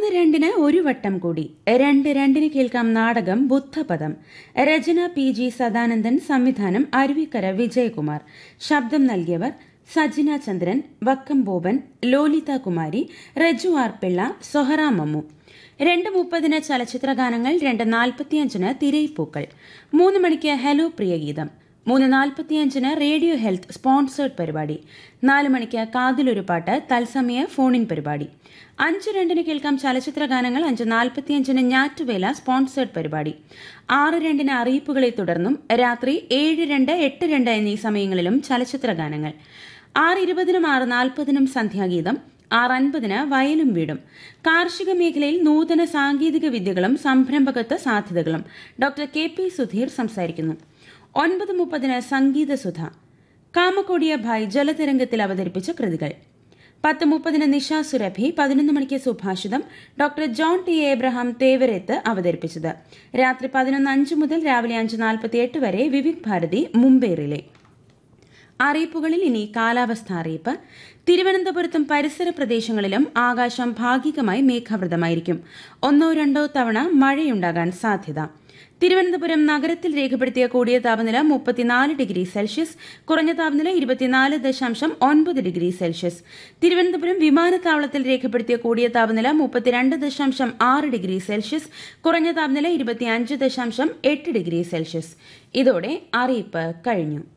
മൂന്ന് രണ്ടിന് ഒരു വട്ടം കൂടി രണ്ട് രണ്ടിന് കേൾക്കാം നാടകം ബുദ്ധപദം രചന പി ജി സദാനന്ദൻ സംവിധാനം അരുവിക്കര വിജയകുമാർ ശബ്ദം നൽകിയവർ സജിന ചന്ദ്രൻ വക്കം ബോബൻ ലോലിത കുമാരി റജു ആർ പിള്ള സൊഹറ മമ്മു രണ്ട് മുപ്പതിന് ചലച്ചിത്ര ഗാനങ്ങൾ രണ്ട് നാൽപ്പത്തിയഞ്ചിന് തിരയിപ്പൂക്കൾ മൂന്ന് മണിക്ക് ഹലോ പ്രിയഗീതം മൂന്ന് നാൽപ്പത്തിയഞ്ചിന് റേഡിയോ ഹെൽത്ത് സ്പോൺസേഡ് പരിപാടി നാല് മണിക്ക് കാതിലൊരു പാട്ട് തത്സമയ ഫോണിൻ പരിപാടി അഞ്ച് രണ്ടിന് കേൾക്കാം ചലച്ചിത്ര ഗാനങ്ങൾ അഞ്ച് നാൽപ്പത്തിയഞ്ചിന് ഞാറ്റുവേല സ്പോൺസേഡ് പരിപാടി ആറ് രണ്ടിന് അറിയിപ്പുകളെ തുടർന്നും രാത്രി ഏഴ് രണ്ട് എട്ട് രണ്ട് എന്നീ സമയങ്ങളിലും ചലച്ചിത്ര ഗാനങ്ങൾ ആറ് ഇരുപതിനും ആറ് നാൽപ്പതിനും സന്ധ്യാഗീതം ആറ് അൻപതിന് വയലും വീടും കാർഷിക മേഖലയിൽ നൂതന സാങ്കേതിക വിദ്യകളും സംരംഭകത്വ സാധ്യതകളും ഡോക്ടർ കെ പി സുധീർ സംസാരിക്കുന്നു ഒൻപത് മുപ്പതിന് സംഗീതസുധ കാമക്കോടിയ ഭായ് ജലതരംഗത്തിൽ അവതരിപ്പിച്ച കൃതികൾ പത്ത് മുപ്പതിന് നിഷ സുരഭി പതിനൊന്ന് മണിക്ക് സുഭാഷിതം doctor John T Abraham Thevarath അവതരിപ്പിച്ചത് രാത്രി പതിനൊന്ന് അഞ്ച് മുതൽ രാവിലെ അഞ്ച് നാൽപ്പത്തിയെട്ട് വരെ വിവിധ് ഭാരതി മുംബൈ റിലേ അറിയിപ്പുകളിൽ ഇനി കാലാവസ്ഥ അറിയിപ്പ് തിരുവനന്തപുരത്തും പരിസര പ്രദേശങ്ങളിലും ആകാശം ഭാഗികമായി മേഘാവൃതമായിരിക്കും ഒന്നോ രണ്ടോ തവണ മഴയുണ്ടാകാൻ സാധ്യത തിരുവനന്തപുരം നഗരത്തിൽ രേഖപ്പെടുത്തിയ കൂടിയ താപനില മുപ്പത്തിനാല് ഡിഗ്രി സെൽഷ്യസ് കുറഞ്ഞ താപനില ഇരുപത്തിനാല് ദശാംശം ഒൻപത് ഡിഗ്രി സെൽഷ്യസ് തിരുവനന്തപുരം വിമാനത്താവളത്തിൽ രേഖപ്പെടുത്തിയ കൂടിയ താപനില മുപ്പത്തിരണ്ട് ദശാംശം ആറ് ഡിഗ്രി സെൽഷ്യസ് കുറഞ്ഞ താപനില ഇരുപത്തിയഞ്ച് ദശാംശം എട്ട് ഡിഗ്രി സെൽഷ്യസ് ഇതോടെ അറിയിപ്പ് കഴിഞ്ഞു